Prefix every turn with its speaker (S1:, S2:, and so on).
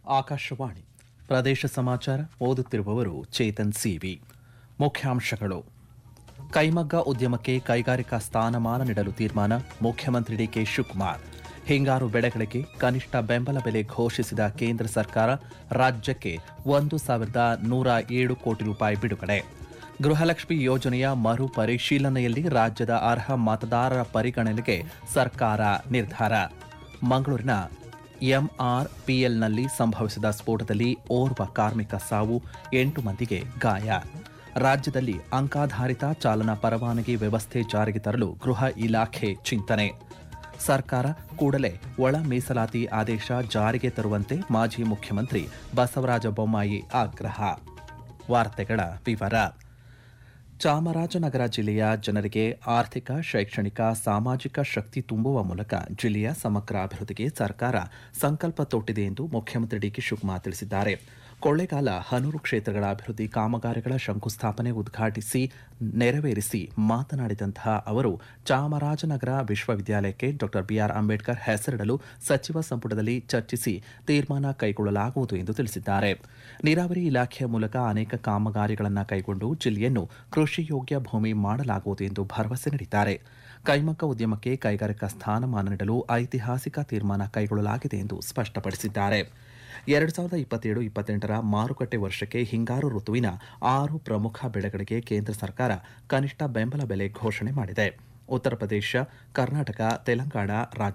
S1: ಆಕಾಶವಾಣಿ ಪ್ರದೇಶ ಸಮಾಚಾರ ಓದುತ್ತಿರುವವರು ಚೇತನ್ ಸಿವಿ ಮುಖ್ಯಾಂಶಗಳು ಕೈಮಗ್ಗ ಉದ್ಯಮಕ್ಕೆ ಕೈಗಾರಿಕಾ ಸ್ಥಾನಮಾನ ನೀಡಲು ತೀರ್ಮಾನ ಮುಖ್ಯಮಂತ್ರಿ ಡಿಕೆ ಶಿವಕುಮಾರ್ ಹಿಂಗಾರು ಬೆಳೆಗಳಿಗೆ ಕನಿಷ್ಠ ಬೆಂಬಲ ಬೆಲೆ ಘೋಷಿಸಿದ ಕೇಂದ್ರ ಸರ್ಕಾರ ರಾಜ್ಯಕ್ಕೆ ಒಂದು ಸಾವಿರದ ನೂರ ಏಳು ಕೋಟಿ ರೂಪಾಯಿ ಬಿಡುಗಡೆ ಗೃಹಲಕ್ಷ್ಮಿ ಯೋಜನೆಯ ಮರು ಪರಿಶೀಲನೆಯಲ್ಲಿ ರಾಜ್ಯದ ಅರ್ಹ ಮತದಾರರ ಪರಿಗಣನೆಗೆ ಸರ್ಕಾರ ನಿರ್ಧಾರ ಮಂಗಳೂರಿನ ಎಂಆರ್ಪಿಎಲ್ನಲ್ಲಿ ಸಂಭವಿಸಿದ ಸ್ಫೋಟದಲ್ಲಿ ಓರ್ವ ಕಾರ್ಮಿಕ ಸಾವು ಎಂಟು ಮಂದಿಗೆ ಗಾಯ ರಾಜ್ಯದಲ್ಲಿ ಅಂಕಾಧಾರಿತ ಚಾಲನಾ ಪರವಾನಗಿ ವ್ಯವಸ್ಥೆ ಜಾರಿಗೆ ತರಲು ಗೃಹ ಇಲಾಖೆ ಚಿಂತನೆ ಸರ್ಕಾರ ಕೂಡಲೇ ಒಳ ಮೀಸಲಾತಿ ಆದೇಶ ಜಾರಿಗೆ ತರುವಂತೆ ಮಾಜಿ ಮುಖ್ಯಮಂತ್ರಿ ಬಸವರಾಜ ಬೊಮ್ಮಾಯಿ ಆಗ್ರಹ ವಾರ್ತೆಗಳ ವಿವರ ಚಾಮರಾಜನಗರ ಜಿಲ್ಲೆಯ ಜನರಿಗೆ ಆರ್ಥಿಕ ಶೈಕ್ಷಣಿಕ ಸಾಮಾಜಿಕ ಶಕ್ತಿ ತುಂಬುವ ಮೂಲಕ ಜಿಲ್ಲೆಯ ಸಮಗ್ರ ಅಭಿವೃದ್ಧಿಗೆ ಸರ್ಕಾರ ಸಂಕಲ್ಪ ತೊಟ್ಟಿದೆ ಎಂದು ಮುಖ್ಯಮಂತ್ರಿ ಡಿಕೆ ಶಿವಕುಮಾರ್ ತಿಳಿಸಿದ್ದಾರೆ ಕೊಳ್ಳೇಗಾಲ ಹನೂರು ಕ್ಷೇತ್ರಗಳ ಅಭಿವೃದ್ಧಿ ಕಾಮಗಾರಿಗಳ ಶಂಕುಸ್ಥಾಪನೆ ಉದ್ಘಾಟಿಸಿ ನೆರವೇರಿಸಿ ಮಾತನಾಡಿದಂತಹ ಅವರು ಚಾಮರಾಜನಗರ ವಿಶ್ವವಿದ್ಯಾಲಯಕ್ಕೆ ಡಾ ಬಿಆರ್ ಅಂಬೇಡ್ಕರ್ ಹೆಸರಿಡಲು ಸಚಿವ ಸಂಪುಟದಲ್ಲಿ ಚರ್ಚಿಸಿ ತೀರ್ಮಾನ ಕೈಗೊಳ್ಳಲಾಗುವುದು ಎಂದು ತಿಳಿಸಿದ್ದಾರೆ ನೀರಾವರಿ ಇಲಾಖೆಯ ಮೂಲಕ ಅನೇಕ ಕಾಮಗಾರಿಗಳನ್ನು ಕೈಗೊಂಡು ಜಿಲ್ಲೆಯನ್ನು ಕೃಷಿ ಯೋಗ್ಯ ಭೂಮಿ ಮಾಡಲಾಗುವುದು ಎಂದು ಭರವಸೆ ನೀಡಿದ್ದಾರೆ ಕೈಮಗ್ಗ ಉದ್ಯಮಕ್ಕೆ ಕೈಗಾರಿಕಾ ಸ್ಥಾನಮಾನ ನೀಡಲು ಐತಿಹಾಸಿಕ ತೀರ್ಮಾನ ಕೈಗೊಳ್ಳಲಾಗಿದೆ ಎಂದು ಸ್ಪಷ್ಟಪಡಿಸಿದ್ದಾರೆ ಎರಡು ಸಾವಿರದ ಇಪ್ಪತ್ತೇಳು ಇಪ್ಪತ್ತೆಂಟರ ಮಾರುಕಟ್ಟೆ ವರ್ಷಕ್ಕೆ ಹಿಂಗಾರು ಋತುವಿನ ಆರು ಪ್ರಮುಖ ಬೆಳೆಗಳಿಗೆ ಕೇಂದ್ರ ಸರ್ಕಾರ ಕನಿಷ್ಠ ಬೆಂಬಲ ಬೆಲೆ ಘೋಷಣೆ ಮಾಡಿದೆ ಉತ್ತರ ಪ್ರದೇಶ ಕರ್ನಾಟಕ ತೆಲಂಗಾಣ ರಾಜ್ಯ